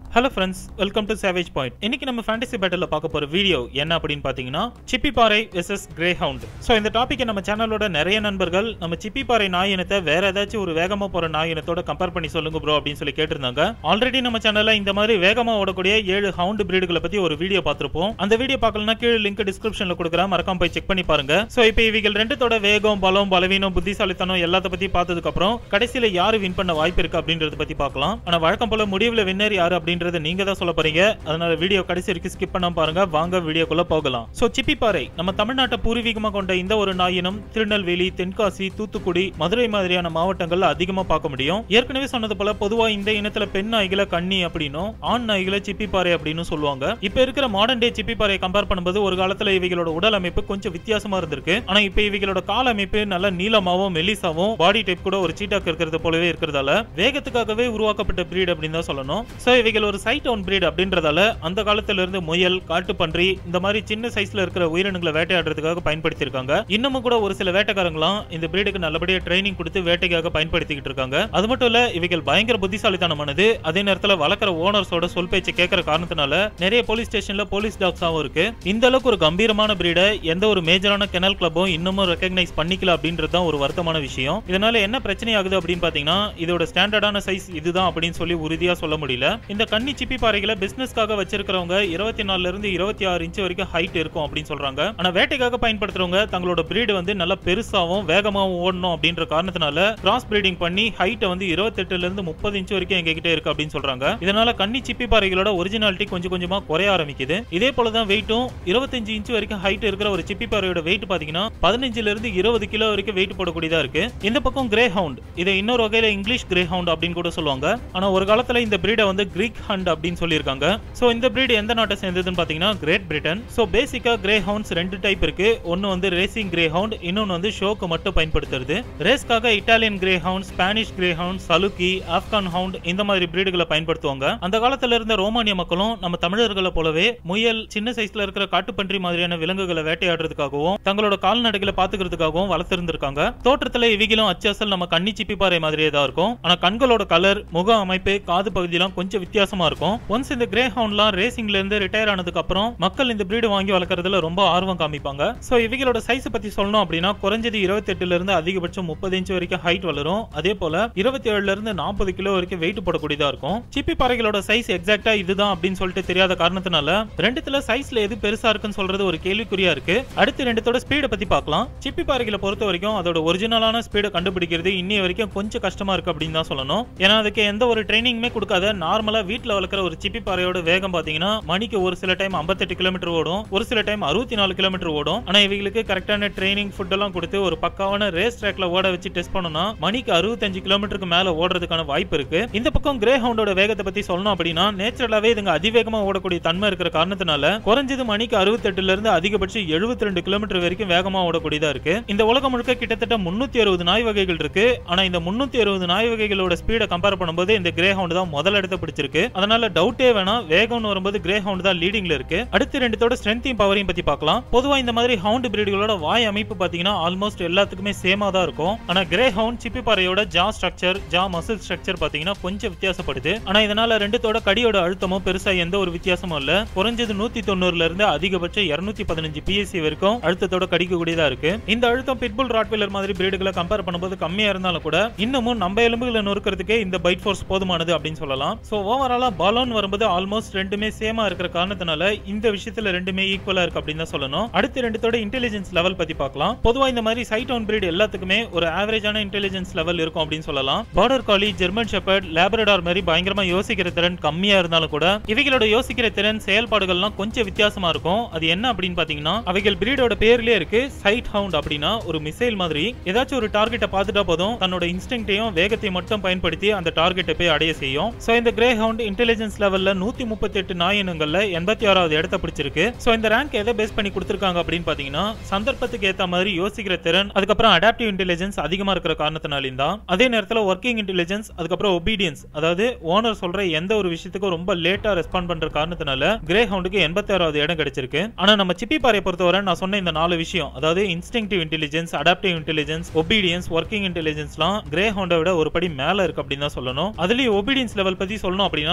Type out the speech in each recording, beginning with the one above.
hello friends welcome to savage point இன்னைக்கு நம்ம fantasy battle பார்க்க போற வீடியோ என்ன அப்படின்னு பார்த்தீங்கன்னா Chippiparai versus greyhound so இந்த டாப்பிக்கை நம்ம சேனலோட நிறைய நண்பர்கள் நம்ம சிப்பிப்பாறை நாய் இனத்தை வேற ஏதாச்சும் ஒரு வேகமா போற நாய் இனத்தோட கம்பேர் பண்ணி சொல்லுங்க ப்ரோ அப்படின்னு சொல்லி கேட்டிருந்தாங்க ஆல்ரெடி நம்ம சேனல்ல இந்த மாதிரி வேகமா ஓடக்கூடிய ஏழு ஹவுண்ட் பிரீடுகளை பத்தி ஒரு வீடியோ பார்த்திருப்போம் அந்த வீடியோ பார்க்கலனா கீழே லிங்க் டிஸ்கிரிப்ஷன்ல கொடுக்குறேன் மறக்காம போய் செக் பண்ணி பாருங்க ஸோ இப்போ இவைகள் ரெண்டுத்தோட வேகம் பலம் பலவீனம் புத்திசாலித்தனம் எல்லாத்த பத்தி பார்த்ததுக்கு அப்புறம் கடைசியில யாரு வின் பண்ண வாய்ப்பு இருக்கு அப்படின்றத பத்தி பார்க்கலாம் ஆனா வழக்கம் போல முடிவுல வின்னர் யாரு அப்படின்றத நீங்க தான் சொல்ல போறீங்க அதனால வீடியோ கடைசி வரைக்கும் ஸ்கிப் பண்ணாம பாருங்க வாங்க வீடியோக்குள்ள போகலாம் சோ சிப்பிப்பாறை நம்ம தமிழ்நாட்டை பூர்வீகமா கொண்ட இந்த ஒரு நாயினம் திருநெல்வேலி தென்காசி தூத்துக்குடி மதுரை மாதிரியான மாவட்டங்கள்ல அதிகமா பார்க்க முடியும் ஏற்கனவே சொன்னது போல பொதுவா இந்த இனத்துல பெண் நாய்களை கண்ணி அப்படின்னும் ஆண் நாய்களை சிப்பிப்பாறை அப்படின்னு சொல்லுவாங்க இப்ப இருக்கிற மாடர்ன் டே சிப்பிப்பாறையை கம்பேர் பண்ணும்போது ஒரு காலத்துல இவைகளோட உடல் அமைப்பு கொஞ்சம் வித்தியாசமா இருந்திருக்கு ஆனா இப்ப இவைகளோட கால் அமைப்பு நல்ல நீளமாவும் மெல்லிசாவும் பாடி டைப் கூட ஒரு சீட்டாக்கு இருக்கிறது போலவே இருக்கிறதால வேகத்துக்காகவே உருவாக்கப்பட்ட பிரீட் அப்படின்னு தான் சொல்லணும் சோ இவைகள் ஒரு சைட் ஒன் பிரீட் அப்படின்றதால அந்த காலத்துல இருந்து முயல் காட்டுப்பன்றி இந்த மாதிரி சின்ன சைஸ்ல இருக்கிற உயிரினங்களை வேட்டையாடுறதுக்காக பயன்படுத்தியிருக்காங்க இன்னமும் கூட ஒரு சில வேட்டைக்காரங்களாம் இந்த பிரீடுக்கு நல்லபடியா ட்ரைனிங் கொடுத்து வேட்டைக்காக பயன்படுத்திக்கிட்டு இருக்காங்க அது மட்டும் இல்ல இவைகள் பயங்கர புத்திசாலித்தனமானது அதே நேரத்துல வளர்க்குற ஓனர்ஸோட சொல் பேச்சு கேட்கற காரணத்தினால நிறைய போலீஸ் ஸ்டேஷன்ல போலீஸ் டாக்ஸாவும் இருக்கு இந்த அளவுக்கு ஒரு கம்பீரமான பிரீடை எந்த ஒரு மேஜரான கெனல் கிளப்பும் இன்னமும் ரெக்கக்னைஸ் பண்ணிக்கல அப்படின்றது தான் ஒரு வருத்தமான விஷயம் இதனால என்ன பிரச்சனை ஆகுது அப்படின்னு பாத்தீங்கன்னா இதோட ஸ்டாண்டர்டான சைஸ் இதுதான் அப்படின்னு சொல்லி உறுதியா சொல்ல முடியல இந்த கன்னி சிப்பி பாறைகளை பிசினஸ்க்காக வச்சிருக்கிறவங்க இருபத்தி நாலுல இருந்து இருபத்தி ஆறு இன்ச் வரைக்கும் ஹைட் இருக்கும் அப்படின்னு சொல்றாங்க ஆனா வேட்டைக்காக பயன்படுத்துறவங்க தங்களோட பிரீடு வந்து நல்லா பெருசாவும் வேகமாவும் ஓடணும் அப்படின்ற காரணத்தினால கிராஸ் பிரீடிங் பண்ணி ஹைட்டை வந்து இருபத்தெட்டுல இருந்து முப்பது இன்ச் வரைக்கும் எங்க கிட்ட இருக்கு அப்படின்னு சொல்றாங்க இதனால கன்னி சிப்பி பாறைகளோட ஒரிஜினாலிட்டி கொஞ்சம் கொஞ்சமா குறைய ஆரம்பிக்குது இதே போலதான் வெயிட்டும் இருபத்தஞ்சு இன்ச் வரைக்கும் ஹைட் இருக்கிற ஒரு சிப்பி பாறையோட வெயிட் பாத்தீங்கன்னா பதினஞ்சுல இருந்து இருபது கிலோ வரைக்கும் வெயிட் போடக்கூடியதா இருக்கு இந்த பக்கம் கிரே ஹவுண்ட் இதை இன்னொரு வகையில இங்கிலீஷ் கிரே ஹவுண்ட் அப்படின்னு கூட சொல்லுவாங்க ஆனா ஒரு காலத்துல இந்த பிரீடை வந்து கிரீக் ஹண்ட் அப்படின்னு சொல்லியிருக்காங்க சோ இந்த பிரீடு எந்த நாட்டை சேர்ந்ததுன்னு பாத்தீங்கன்னா கிரேட் பிரிட்டன் சோ பேசிக்கா கிரே ஹவுண்ட்ஸ் ரெண்டு டைப் இருக்கு ஒன்னு வந்து ரேசிங் கிரே ஹவுண்ட் இன்னொன்னு வந்து ஷோக்கு மட்டும் பயன்படுத்துறது ரேஸ்க்காக Italian greyhound Spanish greyhound saluki Afghan hound இந்த மாதிரி பிரீடுகளை பயன்படுத்துவாங்க அந்த காலத்துல இருந்த ரோமானிய மக்களும் நம்ம தமிழர்களை போலவே முயல் சின்ன சைஸ்ல இருக்கிற காட்டுப்பன்றி மாதிரியான விலங்குகளை வேட்டையாடுறதுக்காகவும் தங்களோட கால்நடைகளை பாத்துக்கிறதுக்காகவும் வளர்த்திருந்திருக்காங்க தோற்றத்துல இவிகளும் அச்சசல் நம்ம கன்னி சிப்பி பாறை மாதிரியே தான் இருக்கும் ஆனா கண்களோட கலர் முக அமைப்பு காது பகுதியெல்லாம் கொஞ்சம் வித்தியாசமா இருக்கும் ஒன்ஸ் இந்த கிரே ஹவுண்ட்லாம் ரேசிங்ல இருந்து ரிட்டையர் ஆனதுக்கு அப்புறம் மக்கள் இந்த பிரீடு வாங்கி வளர்க்கறதுல ரொம்ப ஆர்வம் காமிப்பாங்க சோ இவங்களோட சைஸ் பத்தி சொல்லணும் அப்படின்னா குறைஞ்சது இருபத்தி எட்டுல இருந்து அதிகபட்சம் முப்பது இன்ச் வரைக்கும் ஹைட் வளரும் அதே போல இருபத்தி ஏழுல இருந்து நாற்பது கிலோ வரைக்கும் வெயிட் போடக்கூடியதா இருக்கும் சிப்பி பாறைகளோட சைஸ் எக்ஸாக்டா இதுதான் அப்படின்னு சொல்லிட்டு தெரியாத காரணத்தினால ரெண்டுத்துல சைஸ்ல எது பெருசா இருக்குன்னு சொல்றது ஒரு கேள்விக்குறியா இருக்கு அடுத்து ரெண்டுத்தோட ஸ்பீடை பத்தி பார்க்கலாம் சிப்பி பாறைகளை பொறுத்த வரைக்கும் அதோட ஒரிஜினலான ஸ்பீடை கண்டுபிடிக்கிறது இன்னி வரைக்கும் கொஞ்சம் கஷ்டமா இருக்கு அப்படின்னு தான் சொல்லணும் ஏன்னா அதுக்கு எந்த ஒரு ட்ரைனிங்குமே கொடுக்காத நார்மலா வீட்ல வளர்க்குற ஒரு சிப்பி பாறையோட வேகம் பாத்தீங்கன்னா மணிக்கு ஒரு சில டைம் 58 கிலோமீட்டர் ஓடும் ஒரு சில டைம் அறுபத்தி நாலு கிலோமீட்டர் ஓடும் ஆனா இவங்களுக்கு கரெக்டான ட்ரைனிங் ஃபுட் எல்லாம் கொடுத்து ஒரு பக்காவான ரேஸ் ட்ராக்ல ஓட வச்சு டெஸ்ட் பண்ணோம்னா மணிக்கு அறுபத்தஞ்சு கிலோமீட்டருக்கு மேல ஓடுறதுக்கான வாய்ப்பு இருக்கு இந்த பக்கம் கிரே ஹவுண்டோட வேகத்தை பத்தி சொல்லணும் அப்படின்னா நேச்சுரலாவே இதுங்க அதிவேகமா ஓடக்கூடிய தன்மை இருக்கிற காரணத்தினால குறைஞ்சது மணிக்கு அறுபத்தெட்டுல இருந்து அதிகபட்சம் எழுபத்தி ரெண்டு கிலோமீட்டர் வரைக்கும் வேகமா ஓடக்கூடியதா இருக்கு இந்த உலகம் முழுக்க கிட்டத்தட்ட முன்னூத்தி அறுபது நாய் வகைகள் இருக்கு ஆனா இந்த முன்னூத்தி அறுபது நாய் வகைகளோட ஸ்பீடை கம்பேர் பண்ணும்போது இந்த கிரே ஹவுண்ட் தான் முதல் இடத்தை பிடிச்சிருக்கு அதனால டவுட்டே வேணாம் வேகம்னு வரும்போது கிரே ஹவுண்ட் தான் லீடிங்ல இருக்கு அடுத்து ரெண்டுத்தோட ஸ்ட்ரென்த்தையும் பவரையும் பத்தி பார்க்கலாம் பொதுவா இந்த மாதிரி ஹவுண்ட் பிரீடுகளோட வாய் அமைப்பு பாத்தீங்கன்னா ஆல்மோஸ்ட் எல்லாத்துக்குமே சேமா தான் இருக்கும் ஆனா கிரே ஹவுண்ட் சிப்பி பாறையோட jaw structure jaw muscle structure பாத்தீங்கன்னா கொஞ்சம் வித்தியாசப்படுது ஆனா இதனால ரெண்டுத்தோட கடியோட அழுத்தமும் பெருசா எந்த ஒரு வித்தியாசமும் இல்ல குறைஞ்சது நூத்தி தொண்ணூறுல இருந்து அதிகபட்சம் இருநூத்தி பதினஞ்சு பிஎஸ்சி வரைக்கும் அழுத்தத்தோட கடிக்கக்கூடியதா இருக்கு இந்த அழுத்தம் பிட்புல் ராட்வீலர் மாதிரி பிரீடுகளை கம்பேர் பண்ணும்போது கம்மியா இருந்தாலும் கூட இன்னமும் நம்ம எலும்புகளை நொறுக்கிறதுக்கே இந்த பைட் ஃபோர்ஸ் போதுமானது அப்படின்னு சொல்லலாம் சோ ஓவராலா பாலோன் வரும்போது ஆல்மோஸ்ட் ரெண்டுமே சேமா இருக்கிற காரணத்தினால இந்த விஷயத்துல ரெண்டுமே ஈக்குவலா இருக்கு அப்படின்னு தான் சொல்லணும் அடுத்து ரெண்டுத்தோட இன்டெலிஜென்ஸ் லெவல் பத்தி பார்க்கலாம் பொதுவா இந்த மாதிரி சைட் ஒன் பிரீட் எல்லாத்துக்குமே ஒரு ஆவரேஜான இன்டெலிஜென்ஸ் லெவல் இருக்கும் அப்படின்னு சொல்லலாம் பார்டர் காலி ஜெர்மன் ஷெப்பர்ட் லேபரடார் மாதிரி பயங்கரமா யோசிக்கிற திறன் கம்மியா இருந்தாலும் கூட இவைகளோட யோசிக்கிற திறன் செயல்பாடுகள்லாம் கொஞ்சம் வித்தியாசமா இருக்கும் அது என்ன அப்படின்னு பாத்தீங்கன்னா அவைகள் பிரீடோட பேர்லயே இருக்கு சைட் ஹவுண்ட் அப்படின்னா ஒரு மிசைல் மாதிரி ஏதாச்சும் ஒரு டார்கெட்டை பார்த்துட்டா போதும் தன்னோட இன்ஸ்டிங்டையும் வேகத்தை மட்டும் பயன்படுத்தி அந்த டார்கெட்டை போய் அடைய செய்யும் சோ இந்த கிரே ஹவுண்ட் இன்டெலிஜென்ஸ் லெவல்ல நூத்தி முப்பத்தி எட்டு நாயினங்கள்ல எண்பத்தி ஆறாவது இடத்தை பிடிச்சிருக்கு சோ இந்த ரேங்க் எதை பேஸ் பண்ணி கொடுத்திருக்காங்க அப்படின்னு பாத்தீங்கன்னா சந்தர்ப்பத்துக்கு ஏத்த மாதிரி யோசிக்கிற திறன் அதுக்கப்புறம் அடாப்டிவ் இன்டெலிஜென்ஸ் அதிகமா இருக்கிற காரணத்தினாலையும் தான் அதே நேரத்துல ஒர்க்கிங் இன்டெலிஜென்ஸ் அதுக்கப்புறம் ஒபீடியன்ஸ் அதாவது ஓனர் சொல்ற எந்த ஒரு விஷயத்துக்கும் ரொம்ப லேட்டா ரெஸ்பாண்ட் பண்ற காரணத்தினால கிரே ஹவுண்டுக்கு எண்பத்தி ஆறாவது இடம் கிடைச்சிருக்கு ஆனா நம்ம சிப்பி பாறை பொறுத்தவரை நான் சொன்ன இந்த நாலு விஷயம் அதாவது instinctive intelligence adaptive intelligence obedience working இன்டெலிஜென்ஸ்லாம் கிரே ஹவுண்டை விட ஒரு படி மேல இருக்கு அப்படின்னு தான் சொல்லணும் அதுலயும் ஒபீடியன்ஸ் லெவல் பத்தி சொல்லணும் அப்படின்னா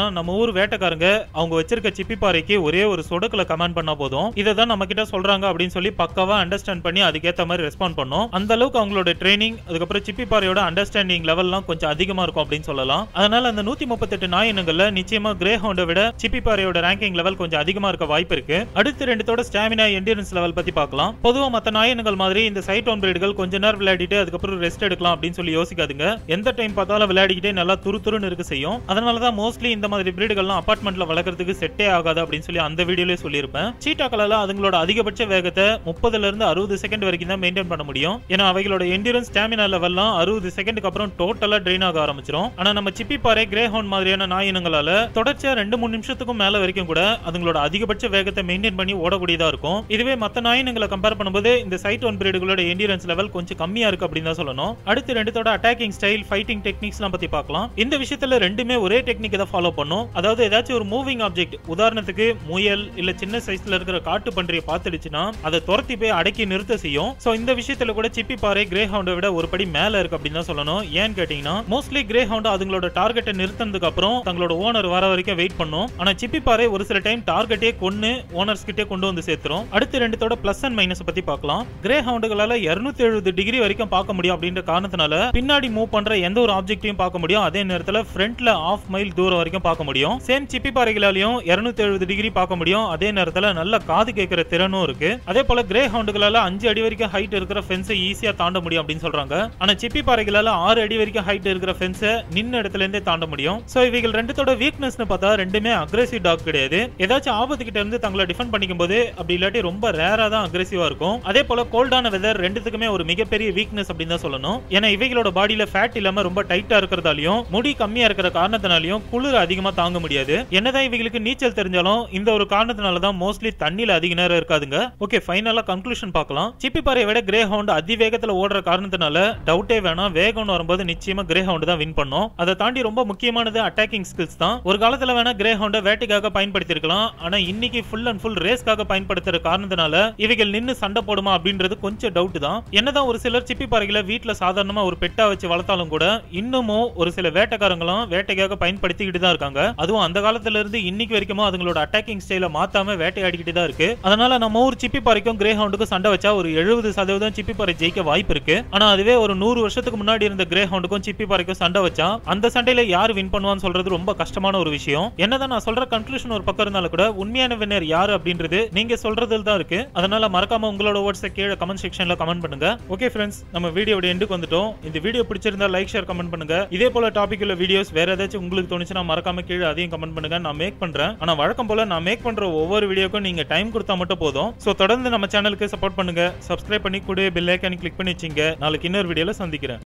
நம்ம ஊர் வேட்டைக்காரங்க அவங்க வச்சிருக்க சிப்பி பாறைக்கு ஒரே ஒரு சொடுக்குல கமெண்ட் பண்ணா போதும் இதை தான் நம்ம கிட்ட சொல்றாங்க அப்படின்னு சொல்லி பக்காவா அண்டர்ஸ்டாண்ட் பண்ணி அதுக்கேத்த மாதிரி ரெஸ்பாண்ட் பண்ணோம் அந்த அளவுக்கு அவங்களோட ட்ரைனிங் அதுக்கப்புறம் சிப்பி பாறையோட அண்டர்ஸ்டாண்டிங் லெவல்லாம் கொஞ்சம் அதிகமா இருக்கும் அப்படின்னு சொல்லலாம் அதனால அந்த நூத்தி முப்பத்தெட்டு நாய் இனங்கள்ல நிச்சயமா கிரே ஹவுண்டை விட சிப்பி பாறையோட ரேங்கிங் லெவல் கொஞ்சம் அதிகமா இருக்க வாய்ப்பு இருக்கு அடுத்து ரெண்டுத்தோட ஸ்டாமினா எண்டியரன்ஸ் லெவல் பத்தி பார்க்கலாம் பொதுவா மத்த நாய் இனங்கள் மாதிரி இந்த சைட் ஒன் பிரீடுகள் கொஞ்ச நேரம் விளையாடிட்டு அதுக்கப்புறம் ரெஸ்ட் எடுக்கலாம் அப்படின்னு சொல்லி யோசிக்காதுங்க எந்த டைம் பார்த்தாலும் விளையாடிக்கிட்டே நல்லா துரு துருன்னு இருக்க செய்யும் அதனால தான் மோஸ்ட்லி இந்த மாதிரி பிரீடுகள்லாம் அபார்ட்மெண்ட்ல வளர்க்கறதுக்கு செட்டே ஆகாது அப்படின்னு சொல்லி அந்த வீடியோலயே சொல்லியிருப்பேன் சீட்டாக்களால அதுங்களோட அதிகபட்ச வேகத்தை முப்பதுல இருந்து அறுபது செகண்ட் வரைக்கும் தான் மெயின்டைன் பண்ண முடியும் ஏன்னா அவைகளோட எண்டியரன்ஸ் ஸ்டாமினா லெவல்லாம் அறுபது செகண்டுக்கு அப்புறம் டோட்டலா ட்ரெயின் ஆக ஆரம்பிச்சிடும் ஆனா நம்ம சிப்பி பாறை கிரே ஹவுண்ட் மாதிரியான நாய் இனங்களால தொடர்ச்சியா ரெண்டு மூணு நிமிஷத்துக்கும் மேல வரைக்கும் கூட அதுங்களோட அதிகபட்ச வேகத்தை மெயின்டைன் பண்ணி ஓடக்கூடியதா இருக்கும் இதுவே மத்த நாய் இனங்களை கம்பேர் பண்ணும்போது இந்த சைட் ஒன் பிரீடுகளோட எண்டியரன்ஸ் லெவல் கொஞ்சம் கம்மியா இருக்கு அப்படின்னு தான் சொல்லணும் அடுத்து ரெண்டுத்தோட அட்டாக்கிங் ஸ்டைல் ஃபைட்டிங் டெக்னிக்ஸ்லாம் பத்தி பார்க்கலாம் இந்த விஷயத்துல ரெண்டுமே ஒரே டெக்னிக் தான் ஃபாலோ பண்ணும் அதாவது ஏதாச்சும் ஒரு மூவிங் ஆப்ஜெக்ட் உதாரணத்துக்கு முயல் இல்ல சின்ன சைஸ்ல இருக்கிற காட்டு பன்றியை பார்த்துடுச்சுன்னா அதை துரத்தி போய் அடக்கி நிறுத்த செய்யும் சோ இந்த விஷயத்துல கூட சிப்பி பாறை கிரே ஹவுண்டை விட ஒரு படி மேல இருக்கு அப்படின்னு தான் சொல்லணும் ஏன்னு கேட்டீங்கன்னா மோஸ்ட்லி கிரே ஹவுண்ட் அதுங்களோட டார்கெட்டை நிறுத்தினதுக்கு அப்புறம் தங்களோட ஓனர் வர வரைக்கும் வெயிட் பண்ணும் ஆனா சிப்பி பாறை ஒரு சில டைம் டார்கெட்டே கொன்னு ஓனர்ஸ் கிட்டே கொண்டு வந்து சேர்த்துரும் அடுத்து ரெண்டுத்தோட பிளஸ் அண்ட் மைனஸ் பத்தி பார்க்கலாம் கிரே ஹவுண்டுகளால 270 எழுபது டிகிரி வரைக்கும் பார்க்க முடியும் அப்படின்ற காரணத்தினால பின்னாடி மூவ் பண்ற எந்த ஒரு ஆப்ஜெக்டையும் பார்க்க முடியும் அதே நேரத்துல ஃப்ரண்ட்ல ஆஃப் மைல் தூரம் வரைக்கும் பார்க்க முடியும் சேம் சிப்பி பாறைகளாலையும் 270 எழுபது டிகிரி பார்க்க முடியும் அதே நேரத்துல நல்ல காது கேட்கிற திறனும் இருக்கு அதே போல கிரே ஹவுண்டுகளால அஞ்சு அடி வரைக்கும் ஹைட் இருக்கிற ஃபென்ஸை ஈஸியா தாண்ட முடியும் அப்படின்னு சொல்றாங்க ஆனா சிப்பி பாறைகளால ஆறு அடி வரைக்கும் ஹைட் இருக்கிற ஃபென்ஸை நின்ன இடத்துல இருந்தே தாண்ட முடியும் சோ இவைகள் ரெண்டுத்தோட வீக்னஸ்னு பார்த்தா ரெண்டுமே அக்ரெசிவ் டாக் கிடையாது ஏதாச்சும் ஆபத்து கிட்ட இருந்து தங்களை டிஃபெண்ட் பண்ணிக்கும் போது அப்படி இல்லாட்டி ரொம்ப ரேரா தான் அக்ரெசிவா இருக்கும் அதே போல கோல்டான வெதர் ரெண்டுத்துக்குமே ஒரு மிகப்பெரிய வீக்னஸ் அப்படின்னு தான் சொல்லணும் ஏன்னா இவைகளோட பாடியில ஃபேட் இல்லாம ரொம்ப டைட்டா இருக்கிறதாலையும் முடி கம்மியா இருக்கிற காரணத்தினாலையும் குளிர் அதிகமா தாங்க முடியாது என்னதான் இவைகளுக்கு நீச்சல் தெரிஞ்சாலும் இந்த ஒரு காரணத்தினால தான் மோஸ்ட்லி தண்ணியில அதிக நேரம் இருக்காதுங்க ஓகே ஃபைனலா கன்க்ளூஷன் பார்க்கலாம் சிப்பி பாறையை விட கிரே ஹவுண்ட் அதிவேகத்துல ஓடுற காரணத்தினால டவுட்டே வேணாம் வேகம்னு வரும்போது நிச்சயமா கிரே ஹவுண்ட் தான் வின் பண்ணும் அதை தாண்டி ரொம்ப முக்கியமானது அட்டாக்கிங் ஸ்கில்ஸ் தான் ஒரு காலத்துல வேணா கிரே ஹவுண்டை வேட்டைக்காக பயன்படுத்திருக்கலாம் ஆனா இன்னைக்கு ஃபுல் அண்ட் ஃபுல் ரேஸ்க்காக பயன்படுத்துற காரணத்தினால இவைகள் நின்னு சண்டை போடுமா அப்படின்றது கொஞ்சம் டவுட் தான் என்னதான் ஒரு சிலர் சிப்பி பாறைகளை வீட்டுல சாதாரணமா ஒரு பெட்டா வச்சு வளர்த்தாலும் கூட இன்னமும் ஒரு சில வேட்டைக்காரங்களும் வேட்டைக்காக பயன்படுத்திக்கிட்டு தான் இருக்காங்க அதுவும் அந்த காலத்துல இருந்து இன்னைக்கு வரைக்கும் அதுங்களோட அட்டாக்கிங் ஸ்டைல மாத்தாம வேட்டையாடிக்கிட்டு தான் இருக்கு அதனால நம்ம ஊர் சிப்பி பாறைக்கும் கிரே ஹவுண்டுக்கும் சண்டை வச்சா ஒரு எழுபது சதவீதம் சிப்பி பாறை ஜெயிக்க வாய்ப்பு இருக்கு ஆனா அதுவே ஒரு நூறு வருஷத்துக்கு முன்னாடி இருந்த கிரே ஹவுண்டுக்கும் சிப்பி பாறைக்கும் சண்டை வச்சா அந்த சண்டையில யார் வின் பண்ணுவான்னு சொல்றது ரொம்ப கஷ்டமான ஒரு விஷயம் என்னதான் நான் சொல்ற கன்க்ளூஷன் ஒரு பக்கம் இருந்தாலும் கூட உண்மையான வின்னர் யாரு அப்படின்றது நீங்க சொல்றதுல தான் இருக்கு அதனால மறக்காம உங்களோட வேர்ட்ஸை கீழே கமெண்ட் செக்ஷன்ல கமெண்ட் பண்ணுங்க ஓகே ஃப்ரெண்ட்ஸ் நம்ம வீடியோட எண்டுக்கு வந்துட்டோம் இந்த வீடியோ பிடிச்சிருந்தா லைக் ஷேர் கமெண்ட் பண்ணுங்க இதே போல டாபிக் உள்ள வீடியோஸ் வேற ஏதாச்சும் உங்களுக்கு தோணுச்சுன்னா மறக்காம கீழே அதையும் கமெண்ட் பண்ணுங்க நான் மேக் பண்றேன் ஆனா வழக்கம் போல நான் மேக் பண்ற ஒவ்வொரு வீடியோக்கும் நீங்க டைம் கொடுத்தா மட்டும் போதும் சோ தொடர்ந்து நம்ம சேனலுக்கு சப்போர்ட் பண்ணுங்க சப்ஸ்கிரைப் பண்ணி கூட பெல் ஐக்கானி கிளிக் பண்ணி வச்சுங்க நாளைக்கு இன்னொரு வீடியோல சந்திக்கிறேன்